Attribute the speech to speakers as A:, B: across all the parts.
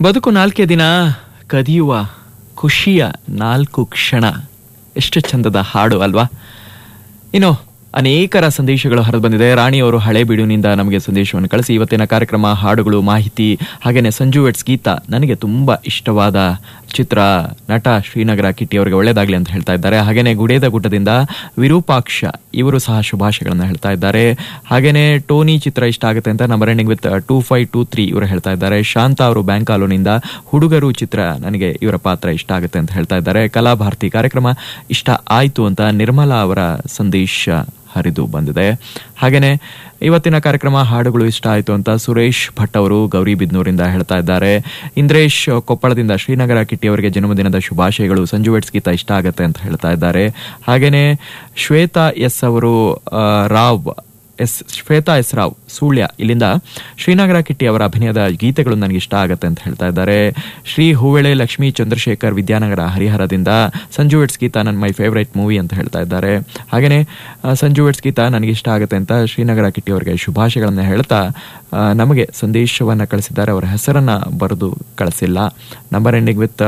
A: ಬದುಕು ನಾಲ್ಕೇ ದಿನ ಕದಿಯುವ ಖುಷಿಯ ನಾಲ್ಕು ಕ್ಷಣ ಎಷ್ಟು ಚಂದದ ಹಾಡು ಅಲ್ವಾ ಇನ್ನು ಅನೇಕರ ಸಂದೇಶಗಳು ಹರಿದು ಬಂದಿದೆ ರಾಣಿಯವರು ಹಳೆ ಬೀಡುನಿಂದ ನಮಗೆ ಸಂದೇಶವನ್ನು ಕಳಿಸಿ ಇವತ್ತಿನ ಕಾರ್ಯಕ್ರಮ ಹಾಡುಗಳು ಮಾಹಿತಿ ಹಾಗೇನೆ ಸಂಜು ವೆಟ್ಸ್ ಗೀತ ನನಗೆ ತುಂಬಾ ಇಷ್ಟವಾದ ಚಿತ್ರ ನಟ ಶ್ರೀನಗರ ಕಿಟ್ಟಿ ಅವರಿಗೆ ಒಳ್ಳೇದಾಗ್ಲಿ ಅಂತ ಹೇಳ್ತಾ ಇದ್ದಾರೆ ಹಾಗೇನೆ ಗುಡೇದ ಗುಡ್ಡದಿಂದ ವಿರೂಪಾಕ್ಷ ಇವರು ಸಹ ಶುಭಾಶಯಗಳನ್ನು ಹೇಳ್ತಾ ಇದ್ದಾರೆ ಹಾಗೇನೆ ಟೋನಿ ಚಿತ್ರ ಇಷ್ಟ ಆಗುತ್ತೆ ಅಂತ number ending with two five two three ಇವರು ಹೇಳ್ತಾ ಇದ್ದಾರೆ ಶಾಂತ ಅವರು ಬ್ಯಾಂಕ್ ಕಾಲೋನಿಂದ ಹುಡುಗರು ಚಿತ್ರ ನನಗೆ ಇವರ ಪಾತ್ರ ಇಷ್ಟ ಆಗುತ್ತೆ ಅಂತ ಹೇಳ್ತಾ ಇದ್ದಾರೆ ಕಲಾಭಾರತಿ ಕಾರ್ಯಕ್ರಮ ಇಷ್ಟ ಆಯ್ತು ಅಂತ ನಿರ್ಮಲಾ ಅವರ ಸಂದೇಶ ಹರಿದು ಬಂದಿದೆ ಹಾಗೇನೆ ಇವತ್ತಿನ ಕಾರ್ಯಕ್ರಮ ಹಾಡುಗಳು ಇಷ್ಟ ಆಯ್ತು ಅಂತ ಸುರೇಶ್ ಭಟ್ ಅವರು ಗೌರಿಬಿದ್ನೂರಿಂದ ಹೇಳ್ತಾ ಇದ್ದಾರೆ ಇಂದ್ರೇಶ್ ಕೊಪ್ಪಳದಿಂದ ಶ್ರೀನಗರ ಕಿಟ್ಟಿ ಅವರಿಗೆ ಜನ್ಮದಿನದ ಶುಭಾಶಯಗಳು ಸಂಜು ವೆಟ್ಸ್ ಗೀತ ಇಷ್ಟ ಆಗುತ್ತೆ ಅಂತ ಹೇಳ್ತಾ ಇದ್ದಾರೆ ಹಾಗೇನೆ ಶ್ವೇತಾ ಎಸ್ ಅವರು ಆ, ರಾವ್ ಎಸ್ ಶ್ವೇತಾ ಎಸ್ ರಾವ್ ಸುಳ್ಯ ಇಲ್ಲಿಂದ ಶ್ರೀನಗರ ಕಿಟ್ಟಿ ಅವರ ಅಭಿನಯದ ಗೀತೆಗಳು ನನಗೆ ಇಷ್ಟ ಆಗುತ್ತೆ ಅಂತ ಹೇಳ್ತಾ ಇದ್ದಾರೆ ಶ್ರೀ ಹೂವೆಳೆ ಲಕ್ಷ್ಮೀ ಚಂದ್ರಶೇಖರ್ ವಿದ್ಯಾನಗರ ಹರಿಹರದಿಂದ ಸಂಜು ವೆಟ್ಸ್ ಗೀತ ನನ್ನ ಮೈ ಫೇವರೇಟ್ ಮೂವಿ ಅಂತ ಹೇಳ್ತಾ ಇದ್ದಾರೆ ಹಾಗೆಯೇ ಆ, ಸಂಜು ವೆಟ್ಸ್ ಗೀತ ನನಗೆ ಇಷ್ಟ ಆಗುತ್ತೆ ಅಂತ ಶ್ರೀನಗರ ಕಿಟ್ಟಿ ಅವರಿಗೆ ಶುಭಾಶಯಗಳನ್ನು ಹೇಳ್ತಾ ಆ, ನಮಗೆ ಸಂದೇಶವನ್ನು ಕಳಿಸಿದ್ದಾರೆ ಅವರ ಹೆಸರನ್ನ ಬರೆದು ಕಳಿಸಿಲ್ಲ number ending with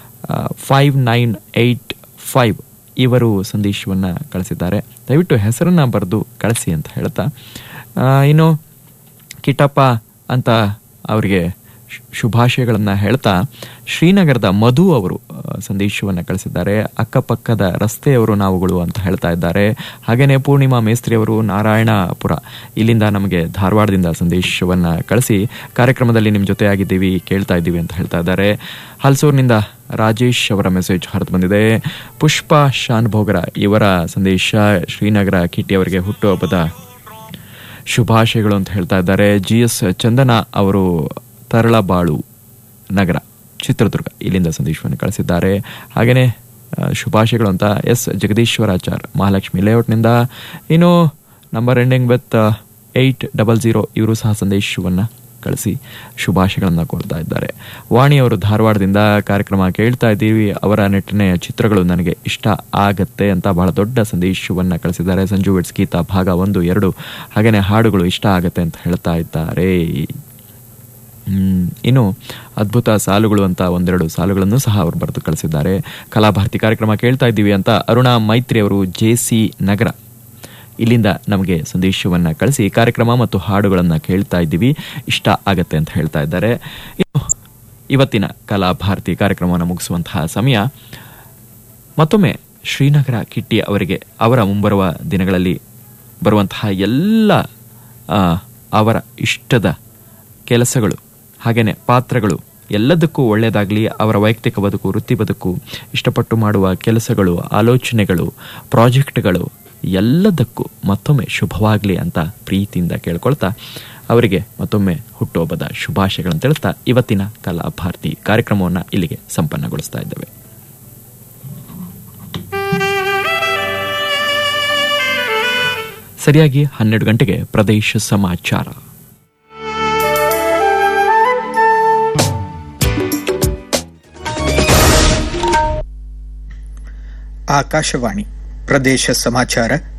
A: five nine eight five ಇವರು ಸಂದೇಶವನ್ನು ಕಳಿಸಿದ್ದಾರೆ ದಯವಿಟ್ಟು ಹೆಸರನ್ನ ಬರೆದು ಕಳಿಸಿ ಅಂತ ಹೇಳ್ತಾ ಆ, ಇನ್ನು ಕಿಟ್ಟಪ್ಪ ಅಂತ ಅವರಿಗೆ ಶು- ಶುಭಾಶಯಗಳನ್ನು ಹೇಳ್ತಾ ಶ್ರೀನಗರದ ಮಧು ಅವರು ಸಂದೇಶವನ್ನು ಕಳಿಸಿದ್ದಾರೆ ಅಕ್ಕಪಕ್ಕದ ರಸ್ತೆಯವರು ನಾವುಗಳು ಅಂತ ಹೇಳ್ತಾ ಇದ್ದಾರೆ ಹಾಗೇನೆ ಪೂರ್ಣಿಮಾ ಮೇಸ್ತ್ರಿ ಅವರು ನಾರಾಯಣಪುರ ಇಲ್ಲಿಂದ ನಮಗೆ ಧಾರವಾಡದಿಂದ ಸಂದೇಶವನ್ನು ಕಳಿಸಿ ಕಾರ್ಯಕ್ರಮದಲ್ಲಿ ನಿಮ್ಮ ಜೊತೆ ಆಗಿದ್ದೀವಿ ಕೇಳ್ತಾ ಇದ್ದೀವಿ ಅಂತ ಹೇಳ್ತಾ ಇದ್ದಾರೆ ಹಲ್ಸೂರಿನಿಂದ ರಾಜೇಶ್ ಅವರ ಮೆಸೇಜ್ ಹರಿದು ಬಂದಿದೆ ಪುಷ್ಪ ಶಾನ್ಭೋಗರ ಇವರ ಸಂದೇಶ ಶ್ರೀನಗರ ಕಿಟ್ಟಿ ಅವರಿಗೆ ಹುಟ್ಟುಹಬ್ಬದ ಶುಭಾಶಯಗಳು ಅಂತ ಹೇಳ್ತಾ ಇದ್ದಾರೆ ಜಿ ಎಸ್ ಚಂದನ ಅವರು ತರಳಬಾಳು ನಗರ ಚಿತ್ರದುರ್ಗ ಇಲ್ಲಿಂದ ಸಂದೇಶವನ್ನು ಕಳಿಸಿದ್ದಾರೆ ಹಾಗೆಯೇ ಆ, ಶುಭಾಶಯಗಳು ಅಂತ ಎಸ್ ಜಗದೀಶ್ವರಾಚಾರ್ ಮಹಾಲಕ್ಷ್ಮಿ ಲೇಔಟ್ನಿಂದ ಇನ್ನು number ending with eight double zero ಇವರು ಸಹ ಸಂದೇಶವನ್ನು ಕಳಿಸಿ ಶುಭಾಶಯಗಳನ್ನು ಕೋರ್ತಾ ಇದ್ದಾರೆ ವಾಣಿಯವರು ಧಾರವಾಡದಿಂದ ಕಾರ್ಯಕ್ರಮ ಕೇಳ್ತಾ ಇದ್ದೀವಿ ಅವರ ನೆಟ್ಟಿನ ಚಿತ್ರಗಳು ನನಗೆ ಇಷ್ಟ ಆಗತ್ತೆ ಅಂತ ಬಹಳ ದೊಡ್ಡ ಸಂದೇಶವನ್ನು ಕಳಿಸಿದ್ದಾರೆ ಸಂಜು ವೆಟ್ಸ್ ಗೀತ ಭಾಗ ಒಂದು ಎರಡು ಹಾಗೆಯೇ ಹಾಡುಗಳು ಇಷ್ಟ ಆಗತ್ತೆ ಅಂತ ಹೇಳ್ತಾ ಇದ್ದಾರೆ ಹ್ಮ್, ಇನ್ನು ಅದ್ಭುತ ಸಾಲುಗಳು ಅಂತ ಒಂದೆರಡು ಸಾಲುಗಳನ್ನು ಸಹ ಅವರು ಬರೆದು ಕಳಿಸಿದ್ದಾರೆ ಕಲಾಭಾರತಿ ಕಾರ್ಯಕ್ರಮ ಕೇಳ್ತಾ ಇದ್ದೀವಿ ಅಂತ ಅರುಣಾ ಮೈತ್ರಿ ಅವರು ಜೆ ಸಿ ನಗರ ಇಲ್ಲಿಂದ ನಮಗೆ ಸಂದೇಶವನ್ನು ಕಳಿಸಿ ಕಾರ್ಯಕ್ರಮ ಮತ್ತು ಹಾಡುಗಳನ್ನು ಕೇಳ್ತಾ ಇದ್ದೀವಿ ಇಷ್ಟ ಆಗತ್ತೆ ಅಂತ ಹೇಳ್ತಾ ಇದ್ದಾರೆ ಇನ್ನು ಇವತ್ತಿನ ಕಲಾಭಾರತಿ ಕಾರ್ಯಕ್ರಮವನ್ನು ಮುಗಿಸುವಂತಹ ಸಮಯ ಮತ್ತೊಮ್ಮೆ ಶ್ರೀನಗರ ಕಿಟ್ಟಿ ಅವರಿಗೆ ಅವರ ಮುಂಬರುವ ದಿನಗಳಲ್ಲಿ ಬರುವಂತಹ ಎಲ್ಲ ಆ, ಅವರ ಇಷ್ಟದ ಕೆಲಸಗಳು ಹಾಗೇನೆ ಪಾತ್ರಗಳು ಎಲ್ಲದಕ್ಕೂ ಒಳ್ಳೆಯದಾಗಲಿ ಅವರ ವೈಯಕ್ತಿಕ ಬದುಕು ವೃತ್ತಿ ಬದುಕು ಇಷ್ಟಪಟ್ಟು ಮಾಡುವ ಕೆಲಸಗಳು ಆಲೋಚನೆಗಳು ಪ್ರಾಜೆಕ್ಟ್ಗಳು ಎಲ್ಲದಕ್ಕೂ ಮತ್ತೊಮ್ಮೆ ಶುಭವಾಗಲಿ ಅಂತ ಪ್ರೀತಿಯಿಂದ ಕೇಳ್ಕೊಳ್ತಾ ಅವರಿಗೆ ಮತ್ತೊಮ್ಮೆ ಹುಟ್ಟುಹಬ್ಬದ ಶುಭಾಶಯಗಳನ್ನು ತಿಳಿಸ್ತಾ ಇವತ್ತಿನ ಕಲಾಭಾರತಿ ಕಾರ್ಯಕ್ರಮವನ್ನು ಇಲ್ಲಿಗೆ ಸಂಪನ್ನಗೊಳಿಸ್ತಾ ಇದ್ದೇವೆ ಸರಿಯಾಗಿ ಹನ್ನೆರಡು ಗಂಟೆಗೆ ಪ್ರದೇಶ ಸಮಾಚಾರ
B: ಆಕಾಶವಾಣಿ ಪ್ರದೇಶ ಸಮಾಚಾರ